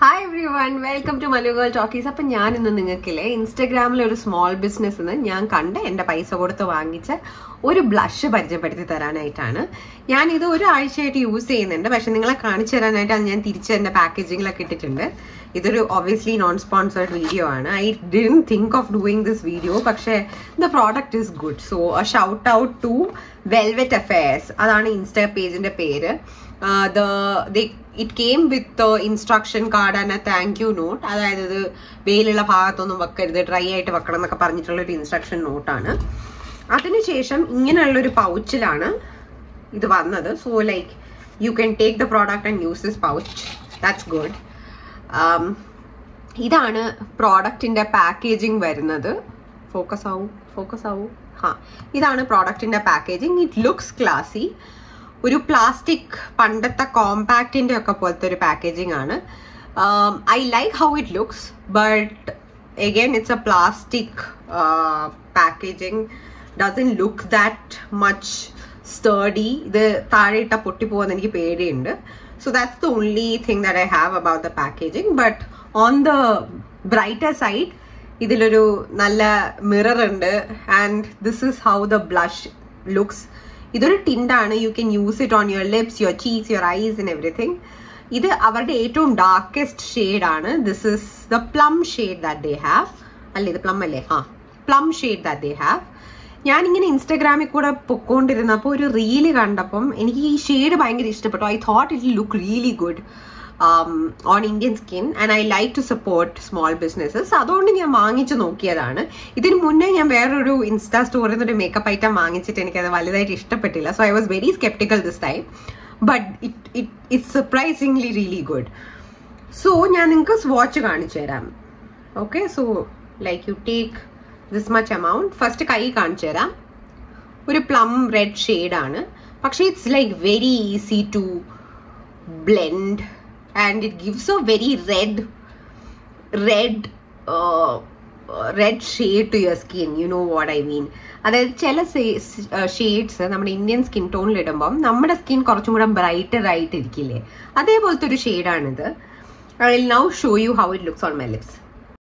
Hi everyone welcome to മലുഗോൾ talkies അപ്പം ഞാൻ ഇന്ന് നിങ്ങൾക്കില്ലേ ഇൻസ്റ്റഗ്രാമിലെ ഒരു സ്മോൾ ബിസിനസ് നിന്ന് ഞാൻ കണ്ട് എൻ്റെ പൈസ കൊടുത്ത് വാങ്ങിച്ച ഒരു ബ്ലഷ് പരിചയപ്പെടുത്തി തരാനായിട്ടാണ് ഞാൻ ഇത് ഒരു ആഴ്ചയായിട്ട് യൂസ് ചെയ്യുന്നുണ്ട് പക്ഷെ നിങ്ങളെ കാണിച്ചു തരാനായിട്ട് അത് ഞാൻ തിരിച്ച് എൻ്റെ പാക്കേജിങ്ങിലൊക്കെ ഇട്ടിട്ടുണ്ട് ഇതൊരു ഒബ്വിയസ്ലി നോൺ സ്പോൺസേർഡ് വീഡിയോ ആണ് I didn't think of doing this video പക്ഷേ the product is good so shout out to velvet affairs അതാണ് ഇൻസ്റ്റാ പേജിന്റെ പേര് it came with instruction card and a thank you note അതായത് ഇത് വെയിലുള്ള ഭാഗത്തൊന്നും വെക്കരുത് ഡ്രൈ ആയിട്ട് വെക്കണം എന്നൊക്കെ പറഞ്ഞിട്ടുള്ള ഒരു ഇൻസ്ട്രക്ഷൻ നോട്ടാണ് അതിനുശേഷം ഇങ്ങനെയുള്ളൊരു പൗച്ചിലാണ് ഇത് വന്നത് so like you can take the product and use this pouch that's good ഇതാണ് പ്രോഡക്റ്റിന്റെ പാക്കേജിങ് വരുന്നത് ഫോക്കസ് ആവും ഫോക്കസ് ആവും ഹാ ഇതാണ് പ്രോഡക്റ്റിന്റെ പാക്കേജിങ് ഇറ്റ് ലുക്സ് ക്ലാസി ഒരു പ്ലാസ്റ്റിക് പണ്ടത്തെ കോമ്പാക്റ്റിന്റെ ഒക്കെ പോലത്തെ ഒരു പാക്കേജിംഗ് ആണ് I like how it looks but again it's a plastic packaging doesn't look that much steady ഇത് താഴെ ഇട്ട പൊട്ടിപ്പോകുന്ന എനിക്ക് പേടിയുണ്ട് so that's the only thing that I have about the packaging but on the brighter side ഇതിലൊരു നല്ല mirror ഉണ്ട് and this is how the blush looks ഇതൊരു ടിൻഡാണ് you can use it on your lips your cheeks your eyes and everything ഇത് അവരുടെ ഏറ്റവും darkest shade ആണ് this is the plum shade that they have അല്ലേ ഇത് plum അല്ലേ ആ plum shade that they have ഞാനിങ്ങനെ ഇൻസ്റ്റഗ്രാമിൽ കൂടെ പൊക്കോണ്ടിരുന്നപ്പോൾ ഒരു റീല് കണ്ടപ്പം എനിക്ക് ഈ ഷെയ്ഡ് ഭയങ്കര ഇഷ്ടപ്പെട്ടു I thought it look really good on Indian skin and I like to support small businesses അതുകൊണ്ട് ഞാൻ വാങ്ങിച്ചു നോക്കിയതാണ് ഇതിന് മുന്നേ ഞാൻ വേറൊരു ഇൻസ്റ്റാ സ്റ്റോറിൽ നിന്ന് ഒരു മേക്കപ്പ് ഐറ്റം വാങ്ങിച്ചിട്ട് എനിക്കത് വലുതായിട്ട് ഇഷ്ടപ്പെട്ടില്ല so I was very skeptical this time but it it it surprisingly really good so ഞാൻ നിങ്ങൾക്ക് സ്വാച്ച് കാണിച്ചു തരാം okay so like you take this much amount first കൈ കാണിച്ചു തരാം ഒരു പ്ലം റെഡ് ഷെയ്ഡാണ് പക്ഷേ it's like very easy to blend and it gives a very red red uh, red shade to your skin you know what i mean അതായത് ചില shades നമ്മുടെ Indian skin ടോണിൽ ഇടുമ്പം നമ്മുടെ സ്കിൻ കുറച്ചും കൂടെ ബ്രൈറ്റർ ആയിട്ട് ഇരിക്കില്ലേ അതേപോലത്തെ ഒരു ഷെയ്ഡാണിത് I will now show you how it looks on my lips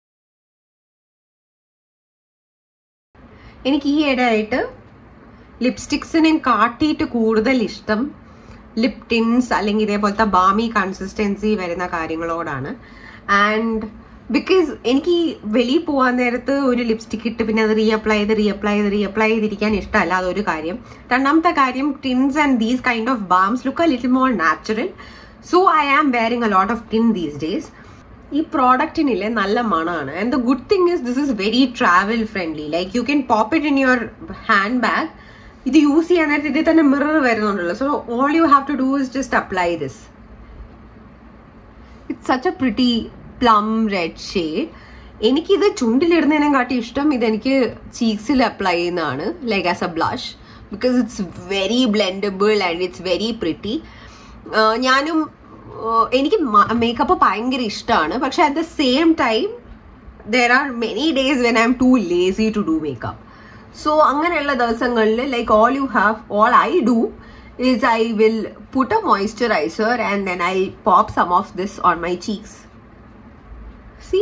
എനിക്ക് ഈ ഇടയായിട്ട് ലിപ്സ്റ്റിക്സിനെ കാട്ടിയിട്ട് കൂടുതൽ ഇഷ്ടം ലിപ് ടിൻസ് അല്ലെങ്കിൽ ഇതേപോലത്തെ ബാമി കൺസിസ്റ്റൻസി വരുന്ന കാര്യങ്ങളോടാണ് ആൻഡ് ബിക്കോസ് എനിക്ക് വെളിയിൽ പോകാൻ നേരത്ത് ഒരു ലിപ്സ്റ്റിക് ഇട്ട് പിന്നെ അത് റീഅപ്ലൈ ചെയ്ത് റീഅപ്ലൈ ചെയ്ത് റീഅപ്ലൈ ചെയ്തിരിക്കാൻ ഇഷ്ടമല്ല അതൊരു കാര്യം രണ്ടാമത്തെ കാര്യം tints and these kind of balms look a little more natural so I am wearing a lot of tint these days ഈ പ്രോഡക്റ്റിനില്ലേ നല്ല മണമാണ് and the good thing is this is very travel friendly like you can pop it in your hand bag ഇത് use ചെയ്യാൻ നേരത്തെ ഇതിൽ തന്നെ mirror വരുന്നുണ്ടല്ലോ so all you have to do is just apply this it's such a pretty plum red shade എനിക്കിത് ചുണ്ടിലിടുന്നതിനെ കാട്ടി ഇഷ്ടം ഇതെനിക്ക് ചീക്സിൽ അപ്ലൈ ചെയ്യുന്നതാണ് like as a blush because it's very blendable and it's very pretty ഞാനും എനിക്ക് മേക്കപ്പ് ഭയങ്കര ഇഷ്ടമാണ് പക്ഷെ at the same time there are many days when I am too lazy to do makeup so അങ്ങനെയുള്ള ദിവസങ്ങളിൽ like all you have all I do is I will put a moisturiser and then I pop some of this on my cheeks see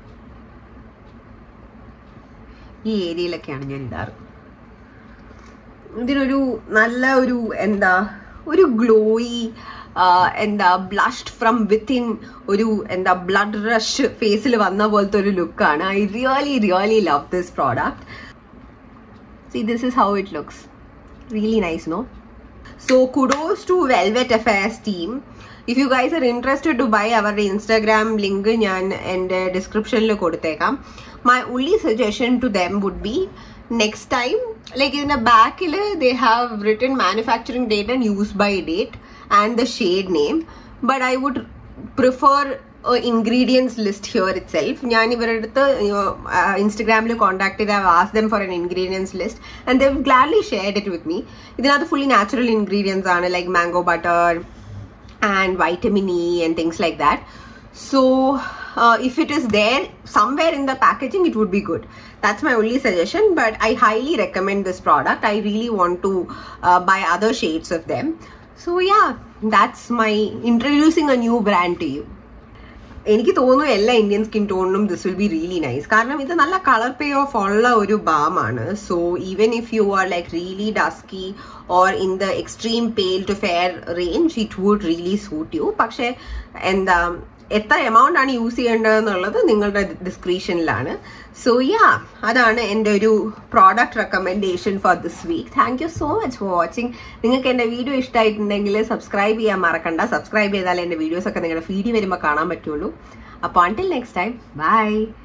ഈ ഏരിയയിലൊക്കെയാണ് ഞാൻ ഇടാറ് ഇതിനൊരു നല്ല ഒരു എന്താ ഒരു ഗ്ലോയി എന്താ ബ്ലഷ്ഡ് ഫ്രം വിത്തിൻ ഒരു എന്താ ബ്ലഡ് റഷ് ഫേസിൽ വന്ന പോലത്തെ ഒരു ലുക്കാണ് I really really love this product See, this is how it looks. Really nice, no? So, kudos to Velvet Affairs team. If you guys are interested to buy our Instagram link ഞാൻ എൻ്റെ ഡിസ്ക്രിപ്ഷനിൽ കൊടുത്തേക്കാം my only suggestion to them would be next time like in the ബാക്കിൽ they have written manufacturing date and use by date and the shade name but I would prefer ingredients list here itself ഞാൻ ഇവരുടെ അടുത്ത് ഇൻസ്റ്റഗ്രാമിൽ contact ചെയ്ത് ആസ് them for an ingredients list and they gladly shared it with me ഇതിനകത്ത് fully natural ingredients ആണ് like mango butter and vitamin E and things like that so if it is there somewhere in the packaging it would be good that's my only suggestion but i highly recommend this product i really want to uh, buy other shades of them so yeah that's my introducing a new brand to you എനിക്ക് തോന്നുന്നു എല്ലാ Indian skin ടോണിനും this will be really nice കാരണം ഇത് നല്ല colour payoff ഉള്ള ഒരു ബാമാണ് so even if you are like really dusky or in the extreme pale to fair range it would really suit you പക്ഷെ എന്താ എത്ര എമൗണ്ട് ആണ് യൂസ് ചെയ്യേണ്ടതെന്നുള്ളത് നിങ്ങളുടെ ഡിസ്ക്രിപ്ഷനിലാണ് സോ യാ അതാണ് എൻ്റെ ഒരു product recommendation for this week thank you so much for watching നിങ്ങൾക്ക് എൻ്റെ വീഡിയോ ഇഷ്ടമായിട്ടുണ്ടെങ്കിൽ സബ്സ്ക്രൈബ് ചെയ്യാൻ മറക്കണ്ട സബ്സ്ക്രൈബ് ചെയ്താലേ എൻ്റെ വീഡിയോസ് ഒക്കെ നിങ്ങളുടെ ഫീഡിൽ വരുമ്പോൾ കാണാൻ പറ്റുള്ളൂ അപ്പോൾ അൺടിൽ നെക്സ്റ്റ് ടൈം ബൈ